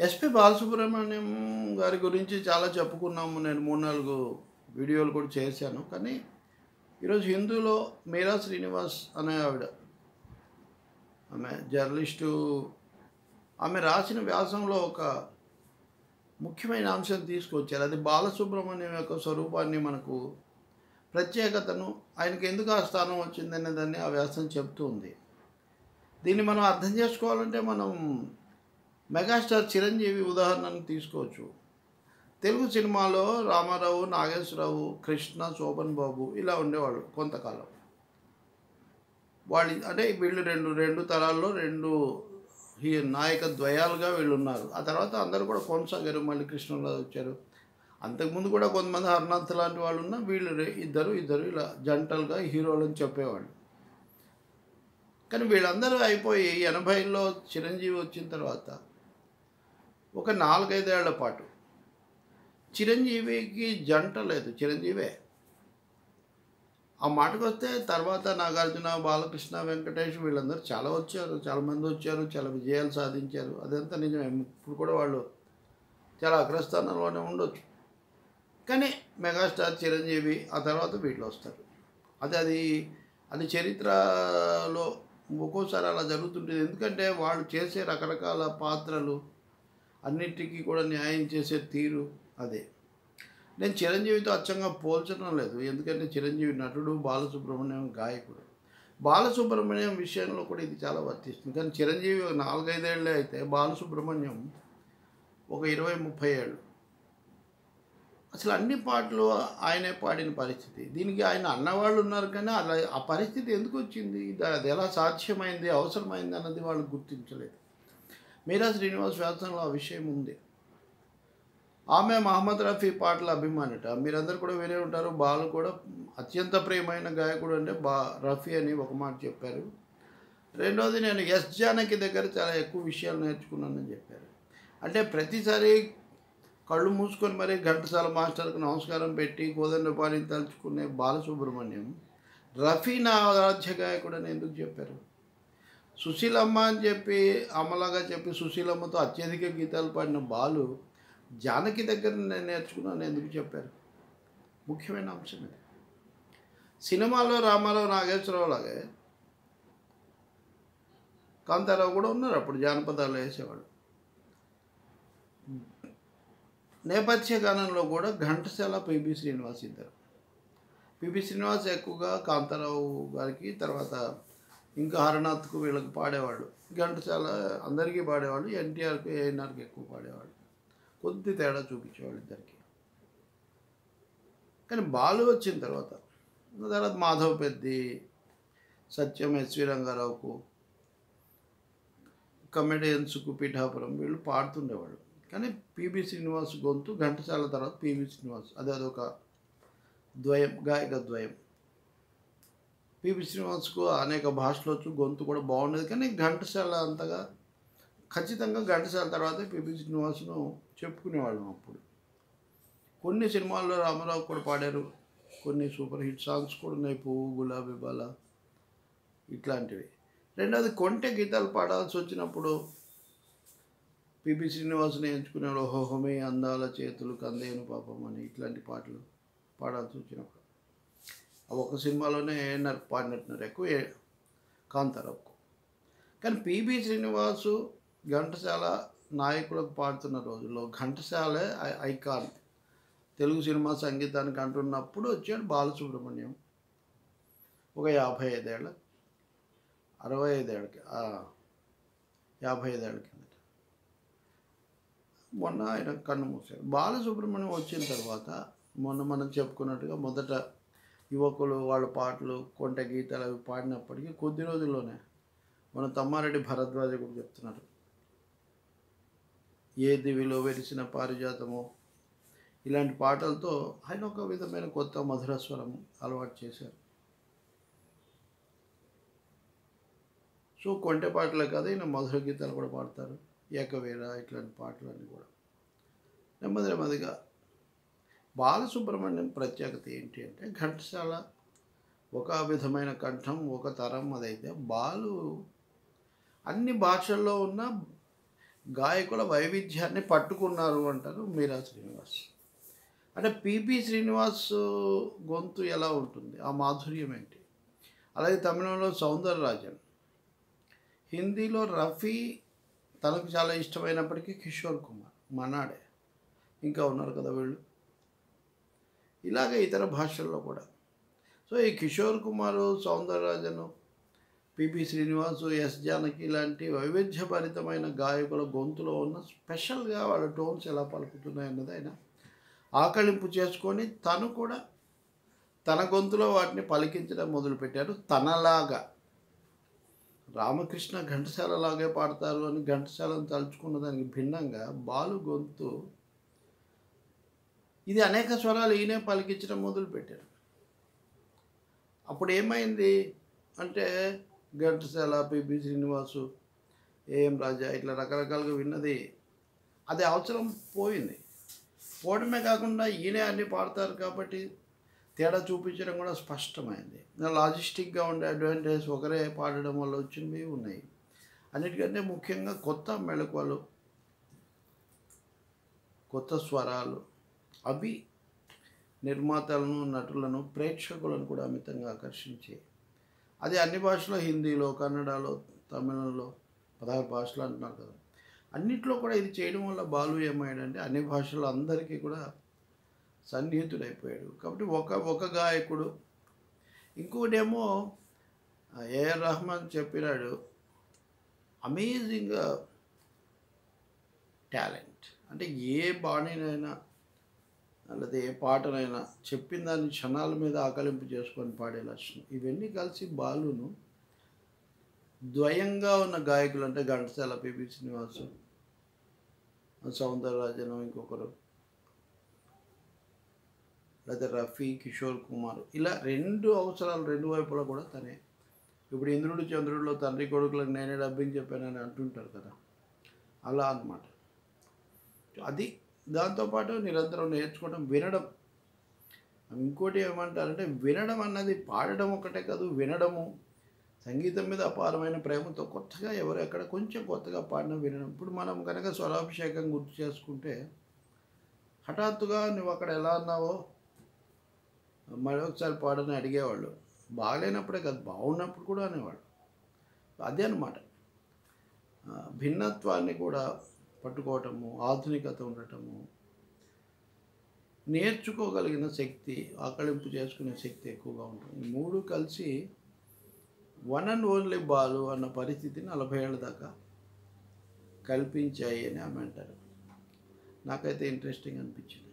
SP Balasubrahmanyam గారి గురించి చాలా చెప్పుకున్నాము నేను మూడు నాలుగు వీడియోలు కూడా చేశాను కానీ ఈరోజు హిందూలో మీరా శ్రీనివాస్ అనే ఆవిడ ఆమె జర్నలిస్టు ఆమె రాసిన వ్యాసంలో ఒక ముఖ్యమైన అంశం తీసుకొచ్చారు అది బాలసుబ్రహ్మణ్యం యొక్క స్వరూపాన్ని మనకు ప్రత్యేకతను ఆయనకి ఎందుకు ఆ స్థానం వచ్చిందనే దాన్ని ఆ వ్యాసం చెప్తూ ఉంది దీన్ని మనం అర్థం చేసుకోవాలంటే మనం మెగాస్టార్ చిరంజీవి ఉదాహరణను తీసుకోవచ్చు తెలుగు సినిమాలో రామారావు నాగేశ్వరరావు కృష్ణ శోభన్ బాబు ఇలా ఉండేవాళ్ళు కొంతకాలం వాళ్ళు అంటే వీళ్ళు రెండు రెండు తరాల్లో రెండు ఈ నాయక ద్వయాలుగా వీళ్ళు ఉన్నారు ఆ తర్వాత అందరూ కూడా కొనసాగారు మళ్ళీ కృష్ణరావు వచ్చారు అంతకుముందు కూడా కొంతమంది హర్నాథ్ లాంటి వాళ్ళు ఉన్నా వీళ్ళు రె- ఇద్దరు ఇద్దరు ఇలా జంటలుగా హీరోలు అని చెప్పేవాళ్ళు కానీ వీళ్ళందరూ అయిపోయి ఎనభైలో చిరంజీవి వచ్చిన తర్వాత ఒక నాలుగైదేళ్ల పాటు చిరంజీవికి జంట లేదు చిరంజీవే ఆ మాటకు వస్తే తర్వాత నాగార్జున బాలకృష్ణ వెంకటేష్ వీళ్ళందరూ చాలా వచ్చారు చాలా మంది వచ్చారు చాలా విజయాలు సాధించారు అదంతా నిజమే ఇప్పుడు కూడా వాళ్ళు చాలా అగ్రస్థానంలోనే ఉండొచ్చు కానీ మెగాస్టార్ చిరంజీవి ఆ తర్వాత వీళ్ళు వస్తారు అది అది అది చరిత్రలో ఒక్కోసారి అలా జరుగుతుంటుంది ఎందుకంటే వాళ్ళు చేసే రకరకాల పాత్రలు అన్నిటికీ కూడా న్యాయం చేసే తీరు అదే నేను చిరంజీవితో అచ్చంగా పోల్చడం లేదు ఎందుకంటే చిరంజీవి నటుడు బాలసుబ్రహ్మణ్యం గాయకుడు బాలసుబ్రహ్మణ్యం విషయంలో కూడా ఇది చాలా వర్తిస్తుంది కానీ చిరంజీవి ఒక నాలుగైదేళ్లే అయితే బాలసుబ్రహ్మణ్యం ఒక ఇరవై ముప్పై ఏళ్ళు అసలు అన్ని పాటలు ఆయనే పాడిన పరిస్థితి దీనికి ఆయన అన్నవాళ్ళు ఉన్నారు కానీ అలా ఆ పరిస్థితి ఎందుకు వచ్చింది ఇది అది ఎలా సాధ్యమైంది అవసరమైంది అన్నది వాళ్ళు గుర్తించలేదు మీరా శ్రీనివాస్ వ్యాసంలో ఆ విషయం ఉంది ఆమె మహమ్మద్ రఫీ పాటల అభిమానిట మీరందరూ కూడా వినే ఉంటారు బాలు కూడా అత్యంత ప్రియమైన గాయకుడు అంటే బా రఫీ అని ఒక మాట చెప్పారు రెండోది నేను ఎస్ జానకి దగ్గర చాలా ఎక్కువ విషయాలు నేర్చుకున్నానని చెప్పారు అంటే ప్రతిసారి కళ్ళు మూసుకొని మరీ ఘంటసాల మాస్టర్కి నమస్కారం పెట్టి కోదండపాణిని తలుచుకునే బాలసుబ్రహ్మణ్యం రఫీ నా ఆరాధ్య గాయకుడు అని ఎందుకు చెప్పారు సుశీలమ్మ అని చెప్పి అమ్మలాగా చెప్పి సుశీలమ్మతో అత్యధిక గీతాలు పాడిన బాలు జానకి దగ్గర నేను నేర్చుకున్నాను ఎందుకు చెప్పారు ముఖ్యమైన అంశం ఇది సినిమాలో రామారావు నాగేశ్వరరావు లాగే కాంతారావు కూడా ఉన్నారు అప్పుడు జానపదాలు వేసేవాళ్ళు నేపథ్య గానంలో కూడా ఘంటసాల పిబి శ్రీనివాస్ ఇద్దరు పిబి శ్రీనివాస్ ఎక్కువగా కాంతారావు గారికి తర్వాత ఇంకా హరనాథ్కు వీళ్ళకి పాడేవాళ్ళు ఘంటసాల అందరికీ పాడేవాళ్ళు ఎన్టీఆర్కి ఏఎన్ఆర్కి ఎక్కువ పాడేవాళ్ళు కొద్ది తేడా చూపించేవాళ్ళు ఇద్దరికి కానీ బాలు వచ్చిన తర్వాత తర్వాత మాధవ్ పెద్ది సత్యం ఎస్వి రంగారావుకు కమెడియన్స్కు పిఠాపురం వీళ్ళు పాడుతుండేవాళ్ళు కానీ పిబి శ్రీనివాస్ గొంతు ఘంటసాల తర్వాత పిబి శ్రీనివాస్ అది అదొక ద్వయం గాయక ద్వయం పిబి శ్రీనివాస్కు అనేక భాషలు వచ్చు గొంతు కూడా బాగుండేది కానీ ఘంటసాల అంతగా ఖచ్చితంగా ఘంటసాల తర్వాత పిబి శ్రీనివాస్ను చెప్పుకునేవాళ్ళం అప్పుడు కొన్ని సినిమాల్లో రామారావు కూడా పాడారు కొన్ని సూపర్ హిట్ సాంగ్స్ కూడా ఉన్నాయి పువ్వు గులాబీ బాల ఇట్లాంటివి రెండోది కొంటె గీతాలు పాడాల్సి వచ్చినప్పుడు పిబి శ్రీనివాసుని ఎంచుకునేవాడు హోహమే అందాల చేతులు కందేను పాపం అని ఇట్లాంటి పాటలు పాడాల్సి వచ్చినప్పుడు ఆ ఒక సినిమాలోనే ఏఎన్ఆర్ పాడినట్టున్నారు ఎక్కువ ఏ కాంతారావుకు కానీ పిబి శ్రీనివాసు ఘంటసాల నాయకులకు పాడుతున్న రోజుల్లో ఘంటసాలే ఐ- ఐకాన్ తెలుగు సినిమా సంగీతానికి అంటున్నప్పుడు వచ్చాడు బాలసుబ్రహ్మణ్యం ఒక యాభై ఐదేళ్ళ అరవై ఐదేళ్ళకి ఆ, యాభై ఐదేళ్ళ కిందట మొన్న ఆయన కన్ను మూసారు బాలసుబ్రహ్మణ్యం వచ్చిన తర్వాత మొన్న మనం చెప్పుకున్నట్టుగా మొదట యువకులు వాళ్ళ పాటలు కొంట గీతాలు అవి పాడినప్పటికీ కొద్ది రోజుల్లోనే మన తమ్మారెడ్డి భరద్వాజ కూడా చెప్తున్నారు ఏ దివిలో వెలిసిన పారిజాతము ఇలాంటి పాటలతో ఆయన ఒక విధమైన కొత్త మధుర స్వరం అలవాటు చేశారు సో కొంటె పాటలే కాదు ఈయన మధుర గీతాలు కూడా పాడతారు ఏకవీర ఇట్లాంటి పాటలన్నీ కూడా నెమ్మది నెమ్మదిగా బాలసుబ్రహ్మణ్యం ప్రత్యేకత ఏంటి అంటే ఘంటసాల ఒక విధమైన కంఠం ఒక తరం అదైతే బాలు అన్ని భాషల్లో ఉన్న గాయకుల వైవిధ్యాన్ని పట్టుకున్నారు అంటారు మీరా శ్రీనివాస్ అంటే పిపి శ్రీనివాస్ గొంతు ఎలా ఉంటుంది ఆ మాధుర్యం ఏంటి అలాగే తమిళంలో సౌందరరాజన్ హిందీలో రఫీ తనకు చాలా ఇష్టమైనప్పటికీ కిషోర్ కుమార్ మనాడే ఇంకా ఉన్నారు కదా వీళ్ళు ఇలాగే ఇతర భాషల్లో కూడా సో ఈ కిషోర్ కుమారు సౌందరరాజను పిపి శ్రీనివాసు ఎస్ జానకి లాంటి వైవిధ్యభరితమైన గాయకుల గొంతులో ఉన్న స్పెషల్గా వాళ్ళ టోన్స్ ఎలా పలుకుతున్నాయి అన్నది ఆయన ఆకలింపు చేసుకొని తను కూడా తన గొంతులో వాటిని పలికించడం మొదలుపెట్టారు తనలాగా రామకృష్ణ ఘంటసాల లాగే పాడతారు అని ఘంటసాలను తలుచుకున్న దానికి భిన్నంగా బాలు గొంతు ఇది అనేక స్వరాలు ఈయనే పలికించడం మొదలుపెట్టారు అప్పుడు ఏమైంది అంటే ఘంటసాల పిబి శ్రీనివాసు ఏఎం రాజా ఇట్లా రకరకాలుగా విన్నది అది అవసరం పోయింది పోవడమే కాకుండా ఈయనే అన్ని పాడతారు కాబట్టి తేడా చూపించడం కూడా స్పష్టమైంది లాజిస్టిక్గా ఉండే అడ్వాంటేజ్ ఒకరే పాడడం వల్ల వచ్చినవి ఉన్నాయి అన్నిటికంటే ముఖ్యంగా కొత్త మెళకువలు కొత్త స్వరాలు అవి నిర్మాతలను నటులను ప్రేక్షకులను కూడా అమితంగా ఆకర్షించాయి అది అన్ని భాషలో హిందీలో కన్నడలో తమిళంలో పదహారు భాషలు అంటున్నారు కదా అన్నిట్లో కూడా ఇది చేయడం వల్ల బాలు ఏమయ్యాడంటే అన్ని భాషల్లో అందరికీ కూడా సన్నిహితుడైపోయాడు కాబట్టి ఒక ఒక గాయకుడు ఇంకోటేమో ఏఆర్ రహమాన్ చెప్పినాడు అమేజింగ్ టాలెంట్ అంటే ఏ బాణీనైనా లేదా ఏ పాటనైనా చెప్పిన దాన్ని క్షణాల మీద ఆకలింపు చేసుకొని పాడే లక్షణం ఇవన్నీ కలిసి బాలును ద్వయంగా ఉన్న గాయకులు అంటే ఘంటసాల పిబి శ్రీనివాసు సౌందరరాజను ఇంకొకరు లేదా రఫీ కిషోర్ కుమార్ ఇలా రెండు అవసరాలు రెండు వైపులా కూడా తనే ఇప్పుడు ఇంద్రుడు చంద్రుడిలో తండ్రి కొడుకులకు నేనే డబ్బింగ్ చెప్పానని అంటుంటారు కదా అలా అన్నమాట అది దాంతోపాటు నిరంతరం నేర్చుకోవడం వినడం ఇంకోటి ఏమంటారంటే వినడం అన్నది పాడడం ఒకటే కాదు వినడము సంగీతం మీద అపారమైన ప్రేమతో కొత్తగా ఎవరు ఎక్కడ కొంచెం కొత్తగా పాడిన వినడం ఇప్పుడు మనం కనుక స్వరాభిషేకం గుర్తు చేసుకుంటే హఠాత్తుగా నువ్వు అక్కడ ఎలా అన్నావో మళ్ళీ ఒకసారి పాడని అడిగేవాళ్ళు బాగాలేనప్పుడే కాదు బాగున్నప్పుడు కూడా అనేవాళ్ళు అదే అనమాట భిన్నత్వాన్ని కూడా పట్టుకోవటము ఆధునికత ఉండటము నేర్చుకోగలిగిన శక్తి ఆకలింపు చేసుకునే శక్తి ఎక్కువగా ఉంటుంది ఈ మూడు కలిసి వన్ అండ్ ఓన్లీ బాలు అన్న పరిస్థితిని నలభై ఏళ్ళ దాకా కల్పించాయి అని ఆమె అంటారు నాకైతే ఇంట్రెస్టింగ్ అనిపించింది